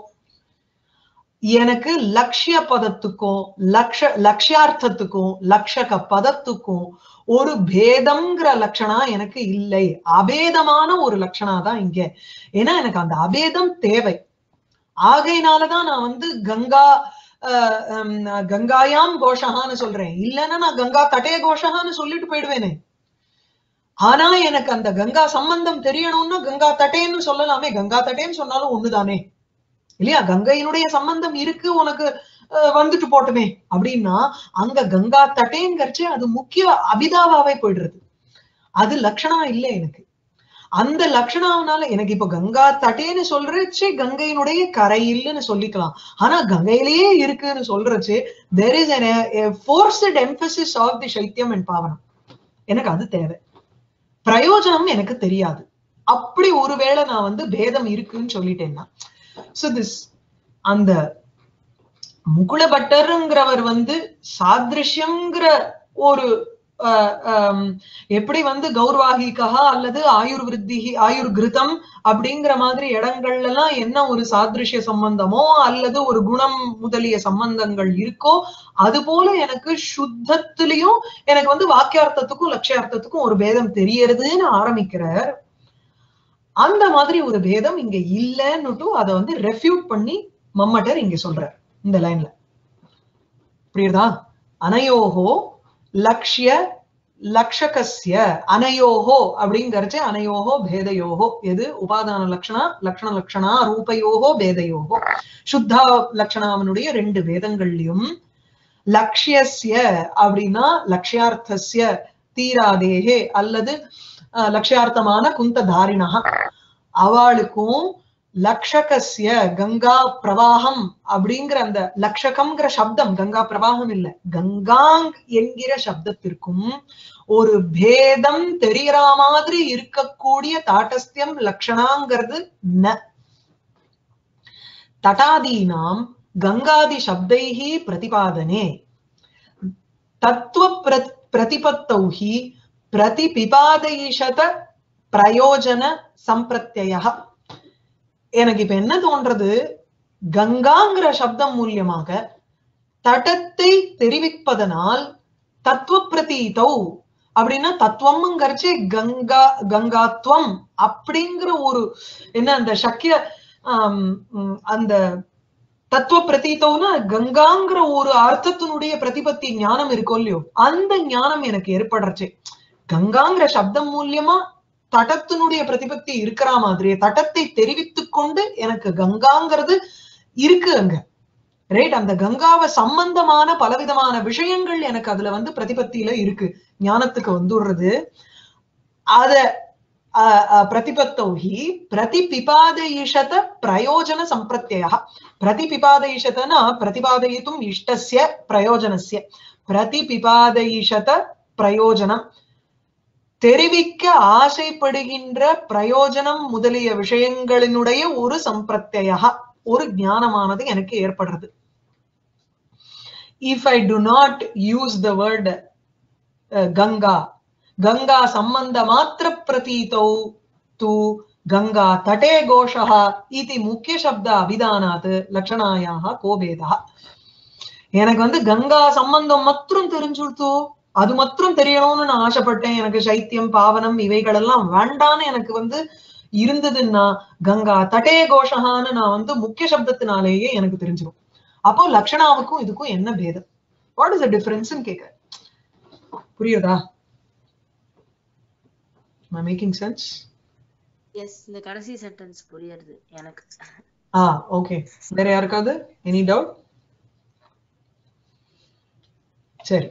எனக்கு லட்சிய பதத்துக்கும் லக்ஷ லட்சியார்த்தத்துக்கும் லட்சக பதத்துக்கும் ஒரு பேதம்ங்கிற லட்சணா எனக்கு இல்லை அபேதமான ஒரு லட்சணா தான் இங்க ஏன்னா எனக்கு அந்த அபேதம் தேவை ஆகையினாலதான் நான் வந்து கங்கா ஆஹ் ஹம், கங்காயாம் கோஷகான்னு சொல்றேன் இல்லைன்னா நான் கங்கா தட்டே கோஷகான்னு சொல்லிட்டு போயிடுவேனே ஆனா எனக்கு அந்த கங்கா சம்பந்தம் தெரியணும்னா கங்கா தட்டேன்னு சொல்லலாமே கங்கா தட்டேன்னு சொன்னாலும் ஒண்ணுதானே இல்லையா கங்கையினுடைய சம்பந்தம் இருக்கு உனக்கு அஹ், வந்துட்டு போட்டுமே அப்படின்னா அங்க கங்கா தட்டேங்கிறச்சு அது முக்கிய அபிதாவாவே போயிடுறது அது லட்சணா இல்லை எனக்கு அந்த லட்சணாவனால எனக்கு இப்ப கங்கா தட்டேன்னு சொல்றச்சு கங்கையினுடைய கரை இல்லைன்னு சொல்லிக்கலாம் ஆனா கங்கையிலேயே இருக்குன்னு சொல்றச்சு there is an forced emphasis of the சைத்தியம் அண்ட் பாவனம் எனக்கு அது தேவை பிரயோஜனம் எனக்கு தெரியாது அப்படி ஒருவேளை நான் வந்து பேதம் இருக்குன்னு சொல்லிட்டேன்னா சோ திஸ் அந்த முகுல பட்டருங்கிறவர் வந்து சாதிருஷ்யங்கிற ஒரு அஹ், ஹம், எப்படி வந்து கௌர்வாகிகா அல்லது ஆயுர் விருத்தி ஆயுர் கிருதம் அப்படிங்கிற மாதிரி இடங்கள்ல எல்லாம் என்ன ஒரு சாதிருஷ்ய சம்பந்தமோ அல்லது ஒரு குணம் முதலிய சம்பந்தங்கள் இருக்கோ அது போல எனக்கு சுத்தத்திலையும் எனக்கு வந்து வாக்கியார்த்தத்துக்கும் லட்சியார்த்தத்துக்கும் ஒரு பேதம் தெரியறதுன்னு ஆரம்பிக்கிறார் அந்த மாதிரி ஒரு பேதம் இங்க இல்லைன்னுட்டு அதை வந்து ரெஃப்யூட் பண்ணி மம்மட்டர் இங்க சொல்றார் இந்த லைன்ல புரியுதா அனயோகோ லக்ஷ்ய லக்ஷகஸ்ய அனயோகோ அப்படிங்கறச்சு அனயோகோ பேதயோகோ எது உபாதான லட்சணா லக்ஷண லட்சணா ரூபயோகோ பேதயோகோ சுத்தா லட்சணாவனுடைய ரெண்டு வேதங்கள்லயும் லக்ஷ்யஸ்ய அப்படின்னா லக்ஷ்யார்த்தஸ்ய தீராதேகே அல்லது அஹ், லக்ஷ்யார்த்தமான குந்ததாரிணா அவளுக்கும் லக்ஷகஸ்ய கங்கா பிரவாகம் அப்படிங்கிற அந்த லக்ஷகம்ங்கிற சப்தம் கங்கா பிரவாகம் இல்ல கங்காங் என்கிற சப்தத்திற்கும் ஒரு பேதம் தெரியற மாதிரி இருக்கக்கூடிய தாட்டஸ்தியம் லக்ஷணாங்கிறது ந தட்டாதீனாம் கங்காதி சப்தைஹி பிரதிபாதனே தத்துவ பிர- பிரதிபத்தௌ ஹி பிரதிபிபாதைஷத பிரயோஜன சம்பிரத்யய எனக்கு இப்ப என்ன தோன்றது கங்காங்கிற சப்தம் மூலியமாக தடத்தை தெரிவிப்பதனால் தத்துவ பிரதீதௌ அப்படின்னா தத்துவம்ங்கிறச்சு கங்கா கங்காத்வம் அப்படிங்கிற ஒரு என்ன அந்த சக்கிய ஆம், ம், அந்த தத்துவ பிரதீத்தவுனா கங்காங்கிற ஒரு அர்த்தத்தினுடைய பிரதிபத்தி ஞானம் இருக்கும் இல்லையோ அந்த ஞானம் எனக்கு ஏற்படுறச்சு கங்காங்கிற சப்தம் மூலியமா தடத்தினுடைய பிரதிபத்தி இருக்கிற மாதிரி தடத்தை தெரிவித்துக் கொண்டு எனக்கு கங்காங்கிறது இருக்கு அங்க ரைட் அந்த கங்காவை சம்பந்தமான பலவிதமான விஷயங்கள் எனக்கு அதுல வந்து பிரதிபத்தியில இருக்கு ஞானத்துக்கு வந்துடுறது அத அஹ், அஹ், பிரதிபத்தௌ ஹி பிரதிபிபாதயிஷத பிரயோஜன சம்பிரத்யா பிரதிபிபாதயிஷதனா பிரதிபாதயித்தும் இஷ்டஸ்ய பிரயோஜனஸ்ய பிரதிபிபாதயிஷத பிரயோஜனம் தெரிவிக்க ஆசைப்படுகின்ற பிரயோஜனம் முதலிய விஷயங்களினுடைய ஒரு சம்பிரத்யா ஒரு ஞானமானது எனக்கு ஏற்படுறது if I do not use the word Ganga Ganga சம்பந்த மாத்திர பிரதீதௌ து கங்கா தட்டே கோஷः இது முக்கிய சப்த அபிதானாத் லட்சணாயாக கோபேதா எனக்கு வந்து கங்கா சம்பந்தம் மாத்திரம் தெரிஞ்சுடுத்து அது மாத்திரம் தெரியணும்னு நான் ஆசைப்பட்டேன் எனக்கு சைத்தியம் பாவனம் இவைகள் எல்லாம் வேண்டான்னு எனக்கு வந்து இருந்ததுன்னா கங்கா தட்டே கோஷகான்னு நான் வந்து முக்கிய சப்தத்தினாலேயே எனக்கு தெரிஞ்சிடும் அப்போ லக்ஷணாவுக்கும் இதுக்கும் என்ன பேதம் வாட் இஸ் த டிஃபரன்ஸ் கேக்குறேன் புரியுதா மேக்கிங் சென்ஸ் எஸ் இந்த கடைசி சென்டென்ஸ் புரியுது எனக்கு ஆ ஓகே வேற யாருக்காவது எனி டவுட் சரி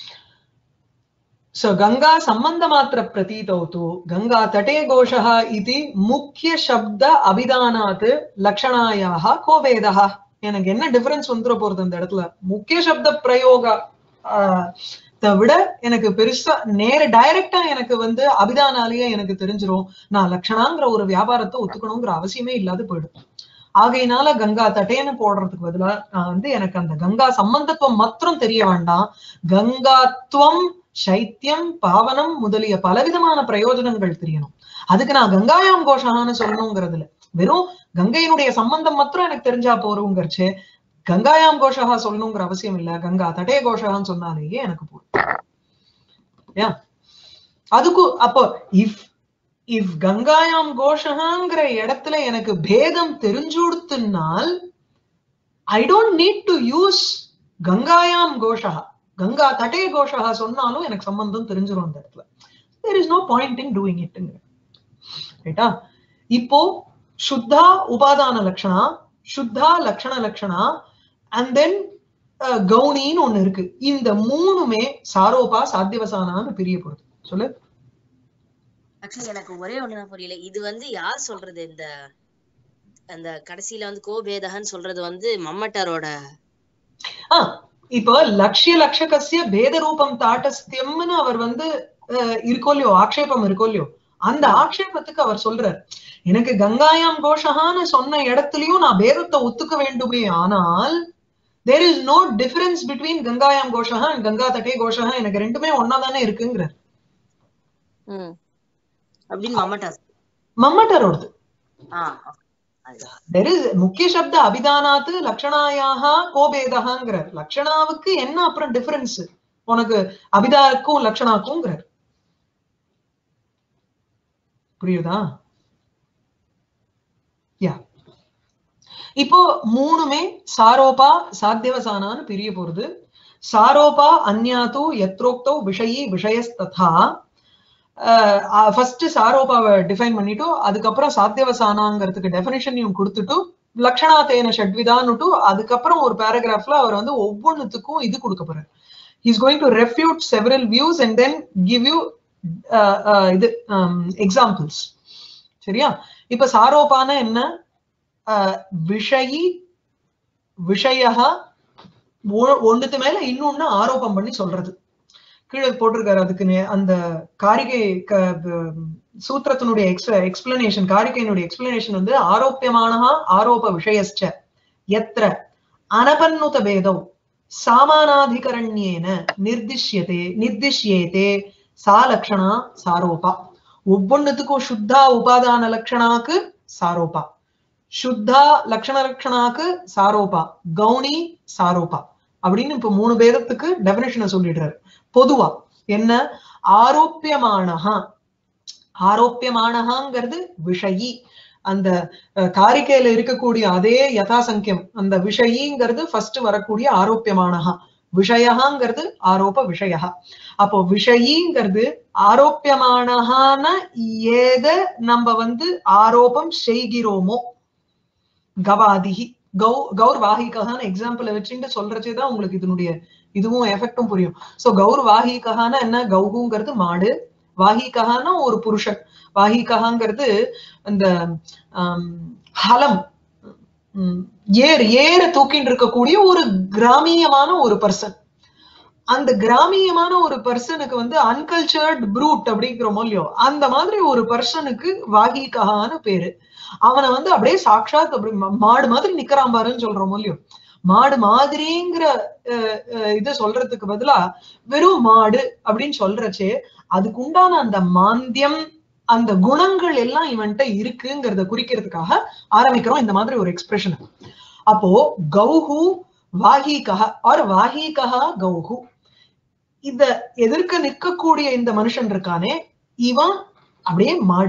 ಸೊ ಗಂಗಾ ಸಂಬಂಧ ಮಾತ್ರ ಪ್ರತೀತೌ ತು ಗಂಗಾ ತಟೇ ಘೋಷಃ ಇತಿ ಮುಖ್ಯ ಶಬ್ದ அபிதானாத் லக்ஷணாயாக கோவேதா எனக்கு என்ன டிஃபரன்ஸ் வந்துட போறது அந்த இடத்துல முக்கிய சப்த பிரயோக ஆஹ், த விட எனக்கு பெருசா நேர டைரக்டா எனக்கு வந்து அபிதானாலேயே எனக்கு தெரிஞ்சிரும் நான் லக்ஷணாங்கிற ஒரு வியாபாரத்தை ஒத்துக்கணுங்கிற அவசியமே இல்லாது போயிடும் ஆகையினால கங்கா தட்டேன்னு போடுறதுக்கு பதிலா நான் வந்து எனக்கு அந்த கங்கா சம்பந்தத்துவம் மாத்திரம் தெரிய வேண்டாம் கங்காத்வம் சைத்தியம் பாவனம் முதலிய பலவிதமான பிரயோஜனங்கள் தெரியணும் அதுக்கு நான் கங்காயாம் கோஷகான்னு சொல்லணுங்கிறதுல வெறும் கங்கையினுடைய சம்பந்தம் மாத்திரம் எனக்கு தெரிஞ்சா போறோங்கிறச்சு கங்காயாம் கோஷகா சொல்லணுங்கிற அவசியம் இல்ல கங்கா தடே கோஷகான்னு சொன்னாலேயே எனக்கு போதும் ஏன் அதுக்கு அப்போ இஃப் இஃப் கங்காயாம் கோஷகாங்கிற இடத்துல எனக்கு பேதம் தெரிஞ்சுடுத்துனால் I don't need to use கங்காயாம் கோஷகா கங்கா தட்டே கோஷகா சொன்னாலும் எனக்கு சம்பந்தம் தெரிஞ்சிரும் அந்த இடத்துல there is no point in doing இட்ங்கிற ரைட்டா இப்போ சுத்தா உபாதான லட்சணா சுத்தா லட்சண லட்சணா அண்ட் தென் கவுனின்னு ஒண்ணு இருக்கு இந்த மூணுமே சாரோபா சாத்தியவசானான்னு பிரிய போறது சொல்லு ஆக்சுவலி எனக்கு ஒரே ஒண்ணுதான் புரியல இது வந்து யார் சொல்றது இந்த அந்த கடைசியில வந்து கோபேதகன்னு சொல்றது வந்து மம்மட்டாரோட ஆ இப்போ லட்சிய லட்சகசிய பேத ரூபம் தாட்டஸ்தியம்னு அவர் வந்து அஹ், இருக்கோ இல்லையோ ஆக்ஷேபம் இருக்கோ இல்லையோ அந்த ஆக்ஷேபத்துக்கு அவர் சொல்றார் எனக்கு கங்காயாம் கோஷகான்னு சொன்ன இடத்துலயும் நான் பேதத்தை ஒத்துக்க வேண்டுமே ஆனால் there is no difference between கங்காயாம் கோஷகா அண்ட் கங்கா தட்டே கோஷகா எனக்கு ரெண்டுமே ஒன்னா தானே இருக்குங்கிற ம் அப்படின்னு மம்மட்டா மம்மட்டரோடது ஆ அதுதான் தெர் இஸ் முக்கிய சப்த அபிதானாத்து லக்ஷணாயாக கோபேதகாங்கிறார் லக்ஷணாவுக்கு என்ன அப்புறம் டிஃபரன்ஸ் உனக்கு அபிதாவுக்கும் லக்ஷணாக்கும்ங்கிறார் புரியுதா யா இப்போ மூணுமே சாரோபா சாத்தியவசானான்னு பிரிய போறது சாரோபா அந்யாத்து எத்ரோக்தோ விஷயி விஷயஸ்ததா ஃபர்ஸ்ட் சாரோபாவை டிஃபைன் பண்ணிட்டு அதுக்கப்புறம் சாத்தியவசானாங்கிறதுக்கு டெபினிஷனையும் கொடுத்துட்டு லக்ஷணாத்தேன ஷட்விதான்னுட்டு அதுக்கப்புறம் ஒரு பேராகிராஃப்ல அவர் வந்து ஒவ்வொன்றுத்துக்கும் இது கொடுக்க போறார் is going to refute several views and then give you இது எக்ஸாம்பிள்ஸ் சரியா இப்ப சாரோபான என்ன அஹ், விஷயி விஷய ஒண்ணுத்து மேல இன்னொன்னு ஆரோபம் பண்ணி சொல்றது கீழே போட்டிருக்காரு அதுக்கு நே- அந்த காரிகை க- ப- சூத்திரத்தினுடைய எக்ஸ் எக்ஸ்பிளனேஷன் காரிகையினுடைய எக்ஸ்பிளனேஷன் வந்து ஆரோப்பியமானஹா ஆரோப விஷயஸ்ச எத்திர அனபன்னுத பேதௌ சாமானாதிகரண்யேன நிர்திஷ்யதே நிர்திஷ்யேதே சா லக்ஷணா சாரோபா ஒவ்வொன்னுத்துக்கும் சுத்தா உபாதான லக்ஷணாக்கு சாரோபா சுத்தா லக்ஷண லக்ஷணாக்கு சாரோபா கௌணி சாரோபா அப்படின்னு இப்ப மூணு பேதத்துக்கு டெபினேஷனை சொல்லிடுறாரு பொதுவா என்ன ஆரோப்பியமானஹா ஆரோப்பியமானஹாங்கிறது விஷயி அந்த அஹ், காரிக்கையில இருக்கக்கூடிய அதே யதாசங்கியம் அந்த விஷயிங்கிறது ஃபர்ஸ்ட் வரக்கூடிய ஆரோப்பியமானஹா விஷயகாங்கிறது ஆரோப விஷயா அப்போ விஷயிங்கிறது ஆரோப்பியமானஹான ஏத நம்ம வந்து ஆரோபம் செய்கிறோமோ கவாதிகி கௌ கௌர் வாகிககான எக்ஸாம்பிள் வச்சுட்டு சொல்றச்சேதான் உங்களுக்கு இதனுடைய இதுவும் எஃபெக்டும் புரியும் சோ கௌர் வாகிககான என்ன கௌகுங்கிறது மாடு வாகிககான ஒரு புருஷன் வாகிககாங்கிறது அந்த ஆம், ஹலம் உம், ஏர் ஏற தூக்கிட்டு இருக்கக்கூடிய ஒரு கிராமியமான ஒரு பர்சன் அந்த கிராமியமான ஒரு பர்சனுக்கு வந்து அன்கல்ச்சர்ட் ப்ரூட் அப்படிங்கிறோமோ இல்லையோ அந்த மாதிரி ஒரு பர்சனுக்கு வாகிககான பேரு அவனை வந்து அப்படியே சாட்சாத் அப்படி ம- மாடு மாதிரி நிக்கிறான் பாருன்னு சொல்றோமோ இல்லையோ மாடு மாதிரிங்கிற அஹ், அஹ், இதை சொல்றதுக்கு பதிலா வெறும் மாடு அப்படின்னு சொல்றச்சே அதுக்கு உண்டான அந்த மாந்தியம் அந்த குணங்கள் எல்லாம் இவன்கிட்ட இருக்குங்கிறத குறிக்கிறதுக்காக ஆரம்பிக்கிறோம் இந்த மாதிரி ஒரு எக்ஸ்பிரஷன் அப்போ கௌஹு வாஹீகா ஆர் வாஹீகா கௌஹு இத எதிர்க்க நிற்கக்கூடிய இந்த மனுஷன் இருக்கானே இவன் அப்படியே மாடு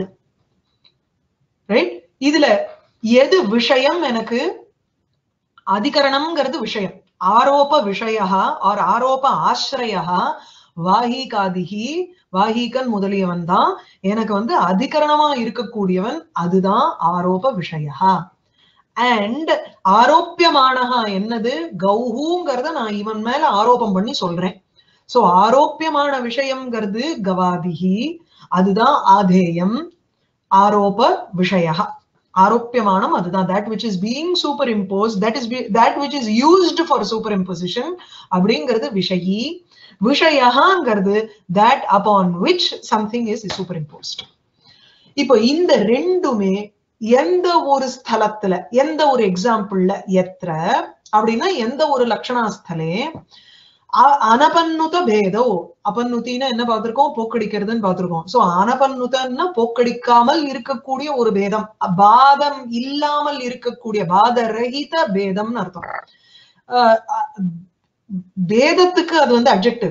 ரைட் இதுல எது விஷயம் எனக்கு அதிகரணம்ங்கிறது விஷயம் ஆரோப விஷயா ஆர் ஆரோப ஆசிரயா வாஹிகாதிகி வாஹிகன் முதலியவன் தான் எனக்கு வந்து அதிகரணமா இருக்கக்கூடியவன் அதுதான் ஆரோப விஷயா அண்ட் ஆரோப்பியமானஹா என்னது கௌஹூங்கிறத நான் இவன் மேல ஆரோபம் பண்ணி சொல்றேன் சோ ஆரோப்பியமான விஷயம்ங்கிறது கவாதிகி அதுதான் ஆதேயம் ஆரோப விஷயா ஆரோப்பியமானம் அதுதான் that which is being superimpose that is that which is used for superimposition அப்படிங்கிறது விஷயி விஷயங்கிறது that upon which something is superimposed இப்போ இந்த ரெண்டுமே எந்த ஒரு ஸ்தலத்துல எந்த ஒரு எக்ஸாம்பிள்ல எத்திர அப்படின்னா எந்த ஒரு லட்சணாஸ்தலே அ- அனபன்னுத பேதோ அபன்னுத்தின்னா என்ன பார்த்திருக்கோம் போக்கடிக்கிறதுன்னு பார்த்திருக்கோம் சோ அனபன்னுதன்னா போக்கடிக்காமல் இருக்கக்கூடிய ஒரு பேதம் பாதம் இல்லாமல் இருக்கக்கூடிய பாதரகித பேதம்னு அர்த்தம் அஹ் அஹ் பேதத்துக்கு அது வந்து objective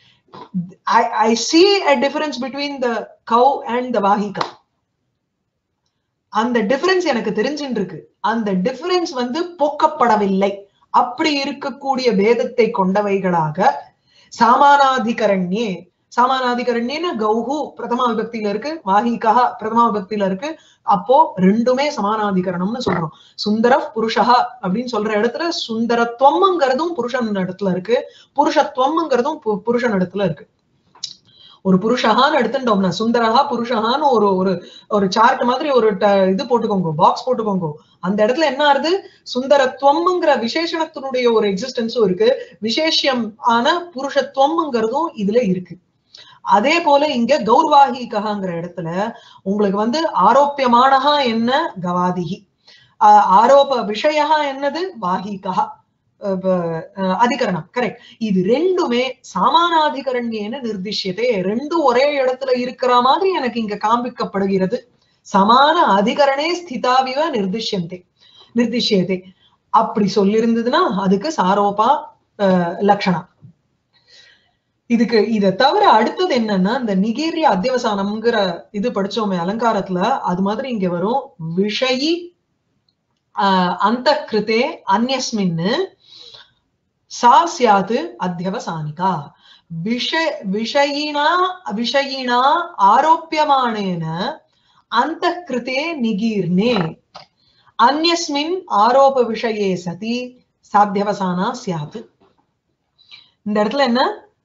I I see a difference between the cow and the vahika அந்த டிஃபரன்ஸ் எனக்கு தெரிஞ்சுட்டு இருக்கு அந்த டிஃபரன்ஸ் வந்து போக்கப்படவில்லை அப்படி இருக்கக்கூடிய பேதத்தை கொண்டவைகளாக சாமானாதிகரண்யே சாமானாதிகரண்யேன்னு கௌஹு பிரதமா விபக்தியில இருக்கு வாஹிகா பிரதமா விபக்தியில இருக்கு அப்போ ரெண்டுமே சமானாதிகரணம்னு சொல்றோம் சுந்தர புருஷா அப்படின்னு சொல்ற இடத்துல சுந்தரத்துவம்ங்கிறதும் புருஷன் இடத்துல இருக்கு புருஷத்துவம்ங்கிறதும் பு- புருஷன் இடத்துல இருக்கு ஒரு புருஷகான்னு எடுத்துட்டோம்னா சுந்தரஹா புருஷகான்னு ஒரு ஒரு ஒரு சார்ட் மாதிரி ஒரு ட- இது போட்டுக்கோங்க பாக்ஸ் போட்டுக்கோங்க அந்த இடத்துல என்ன ஆறுது சுந்தரத்துவம்ங்கிற விசேஷணத்தினுடைய ஒரு எக்ஸிஸ்டன்ஸும் இருக்கு விசேஷம் ஆன புருஷத்துவம்ங்கிறதும் இதுல இருக்கு அதே போல இங்க கௌர்வாகிகங்கிற இடத்துல உங்களுக்கு வந்து ஆரோப்பியமானஹா என்ன கவாதிகி ஆஹ் ஆரோப விஷயா என்னது வாகிகா அதிகரணம் கரெக்ட் இது ரெண்டுமே சமானாதிகரண்யேன நிர்திஷ்யத்தை ரெண்டும் ஒரே இடத்துல இருக்கிற மாதிரி எனக்கு இங்க காண்பிக்கப்படுகிறது சமான அதிகரணே ஸ்திதாவிவ நிர்திஷ்யந்தே நிர்திஷ்யத்தை அப்படி சொல்லியிருந்ததுன்னா அதுக்கு சாரோபா லட்சணம் இதுக்கு இதை தவிர அடுத்தது என்னன்னா இந்த நிகேரிய அத்தியவசானம்ங்கிற இது படிச்சோமே அலங்காரத்துல அது மாதிரி இங்க வரும் விஷயி அந்த கிருத்தே அந்யஸ்மின்னு சா சியாது அத்தியவசானிகா விஷ விஷயினா விஷயினா ஆரோப்பியமானேன அந்த கிருத்தே நிகீர்னே அந்யஸ்மின் ஆரோப விஷயே சதி சாத்தியவசானா சியாது இந்த இடத்துல என்ன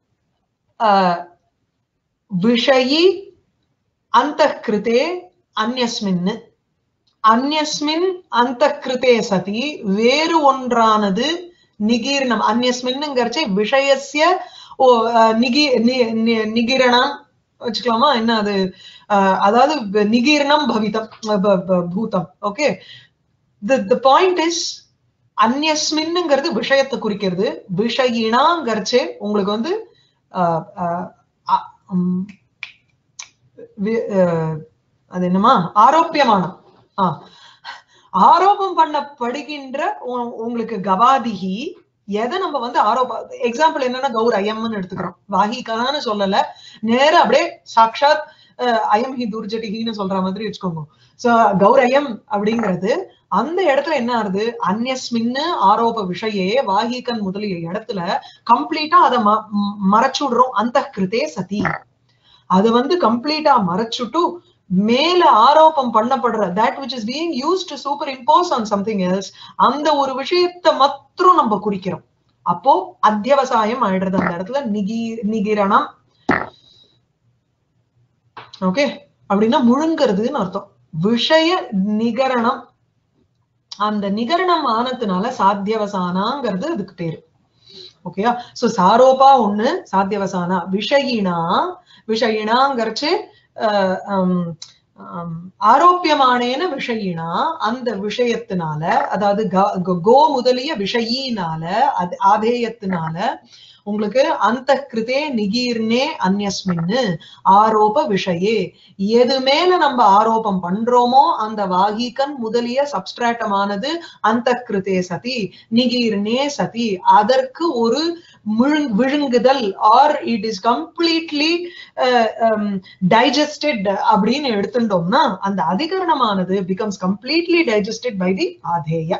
விஷயி அந்த கிருத்தே அந்யஸ்மின் அந்யஸ்மின் அந்த கிருத்தே சதி வேறு ஒன்றானது நிகீர்ணம் அந்யஸ்மின்ங்கிறச்சு விஷயசிய ஓ நிகி நிகிரணம் வச்சுக்கலாமா என்ன அது அதாவது நிகீர்ணம் பவிதம் பூதம் ஓகே த பாயிண்ட் இஸ் அந்யஸ்மின்னுங்கிறது விஷயத்தை குறிக்கிறது விஷயினாங்கிறச்சு உங்களுக்கு வந்து அது என்னமா ஆரோப்பியமானம் ஆஹ் ஆரோபம் பண்ணப்படுகின்ற உங்களுக்கு கவாதிகி எதை நம்ம வந்து ஆரோப எக்ஸாம்பிள் என்னன்னா கௌர் அயம்னு எடுத்துக்கிறோம் வாகிகான்னு சொல்லல நேர அப்படியே சாட்சாத் அயம் ஹி துர்ஜட்டிகின்னு சொல்ற மாதிரி வச்சுக்கோங்க சோ கௌரயம் அப்படிங்கிறது அந்த இடத்துல என்ன ஆகுது அந்யஸ்மின்னு ஆரோப விஷயே வாகிகன் முதலிய இடத்துல கம்ப்ளீட்டா அதை மறைச்சுடுறோம் அந்த கிருத்தே சதி அது வந்து கம்ப்ளீட்டா மறைச்சுட்டு மேல ஆரோபம் பண்ணப்படுற that which is being use to superimpose on something else அந்த ஒரு விஷயத்த மாத்திரம் நம்ம குறிக்கிறோம் அப்போ அத்தியவசாயம் ஆயிடுறது அந்த இடத்துல நிகி நிகிரணம் ஓகே அப்படின்னா முழுங்கிறதுன்னு அர்த்தம் விஷய நிகரணம் அந்த நிகரணம் ஆனதுனால சாத்தியவசானாங்கிறது அதுக்கு பேரு ஓகேயா சோ சாரோபா ஒண்ணு சாத்தியவசானா விஷயினா விஷயினாங்கிறச்சு ஆரோப்பியமானேன விஷயினா அந்த விஷயத்தினால அதாவது கோ முதலிய விஷயினால அது ஆதேயத்தினால உங்களுக்கு அந்த கிருதே நிகீர்னே அந்யஸ்மின்னு ஆரோப விஷயே எது மேல நம்ம ஆரோபம் பண்றோமோ அந்த வாகிகன் முதலிய சப்ஸ்ட்ராட்டமானது அந்த கிருதே சதி நிகீர்னே சதி அதற்கு ஒரு விழுங்குதல் or it is completely digested அப்படின்னு எடுத்துட்டோம்னா அந்த அதிகரணமானது becomes completely digested by the ஆதேய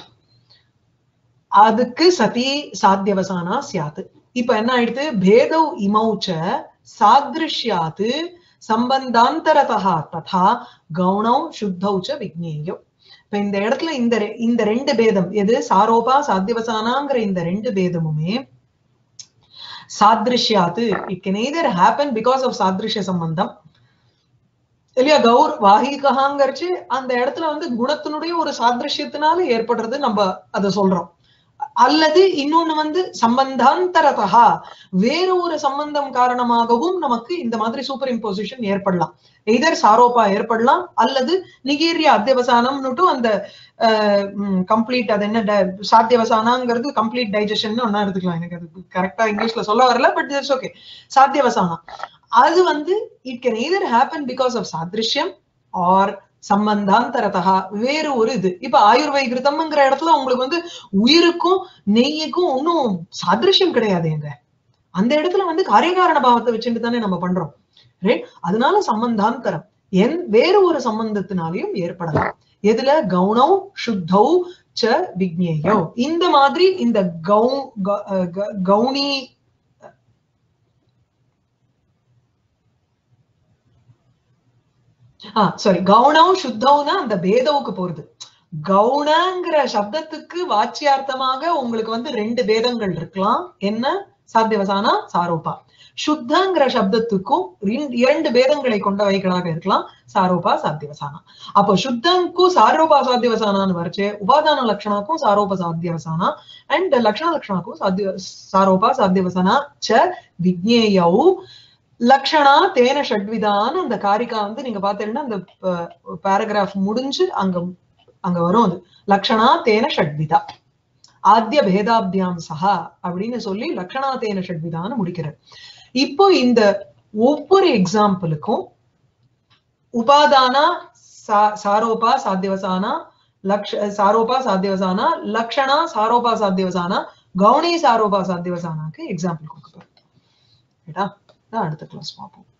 அதுக்கு சதி சாத்தியவசானா சியாத்து இப்ப என்ன ஆயிடுது பேதவ் இமௌச்ச சாதிருஷ்யாத்து சம்பந்தாந்தரதா ததா கவுணம் சுத்தௌச்ச விக்னேயம் இப்ப இந்த இடத்துல இந்த இந்த ரெண்டு பேதம் எது சாரோபா சாத்தியவசானாங்கிற இந்த ரெண்டு பேதமுமே சாதிருஷ்யாத்து it can either happen because of சாதிருஷ்ய சம்பந்தம் இல்லையா கௌர் வாகிகஹாங்கிறச்சு அந்த இடத்துல வந்து குணத்தினுடைய ஒரு சாதிருஷ்யத்தினால ஏற்படுறது நம்ம அதை சொல்றோம் அல்லது இன்னொன்னு வந்து சம்பந்தாந்தரதா வேற ஒரு சம்பந்தம் காரணமாகவும் நமக்கு இந்த மாதிரி சூப்பர் இம்போசிஷன் ஏற்படலாம் எய்தர் சாரோப்பா ஏற்படலாம் அல்லது நிகீரிய அத்தியவசானம்னுட்டு அந்த கம்ப்ளீட் அது என்ன சாத்தியவசானாங்கிறது கம்ப்ளீட் டைஜஷன் ஒன்னா எடுத்துக்கலாம் எனக்கு அது கரெக்டா இங்கிலீஷ்ல சொல்ல வரல பட் இட்ஸ் ஓகே சாத்தியவசானம் அது வந்து it can either happen because of சாதிருஷ்யம் ஆர் சம்பந்தாந்தரதா வேறு ஒரு இது இப்ப ஆயுர்வைகிருதம்ங்கிற இடத்துல உங்களுக்கு வந்து உயிருக்கும் நெய்யுக்கும் ஒன்னும் சாதிருஷ்யம் கிடையாது எங்க அந்த இடத்துல வந்து காரியகாரண பாவத்தை வச்சுட்டு தானே நம்ம பண்றோம் ரைட் அதனால சம்பந்தாந்தரம் என் வேறு ஒரு சம்பந்தத்தினாலையும் ஏற்படலாம் எதுல கவுனௌ சுத்தௌ ச விக்னேயோ இந்த மாதிரி இந்த கௌ கவுனி ஆஹ் சாரி கவுனம் சுத்தம்னா அந்த பேதவுக்கு போறது கவுனங்கிற சப்தத்துக்கு வாச்சியார்த்தமாக உங்களுக்கு வந்து ரெண்டு பேதங்கள் இருக்கலாம் என்ன சாத்தியவசானா சாரோபா சுத்தங்கிற சப்தத்துக்கும் இரண்டு பேதங்களை கொண்டவைகளாக இருக்கலாம் சாரோபா சாத்தியவசானா அப்போ சுத்தங்கும் சாரோபா சாத்தியவசானான்னு வரைச்சு உபாதான லட்சணாக்கும் சாரோப சாத்தியவசானா அண்ட் லட்சண லட்சணாக்கும் சாத்திய சாரோபா சாத்தியவசானா ச விக்னேயவு லக்ஷணா தேன ஷட்விதான்னு அந்த காரிகா வந்து நீங்க பாத்தீங்கன்னா அந்த பேராகிராஃப் முடிஞ்சு அங்க அங்க வரும் அது லக்ஷணா தேன ஷட்விதா ஆத்திய பேதாபியாம் சஹா அப்படின்னு சொல்லி லக்ஷணா தேன ஷட்விதான்னு முடிக்கிறார் இப்போ இந்த ஒவ்வொரு எக்ஸாம்பிளுக்கும் உபாதானா சா- சாரோபா சாத்தியவசானா லக்ஷ சாரோபா சாத்தியவசானா லக்ஷணா சாரோபா சாத்தியவசானா கவுனி சாரோபா சாத்தியவசானாக்கு எக்ஸாம்பிள் கொடுக்க போறோம் ரைட்டா அடுத்த கிளாஸ் பார்ப்போம்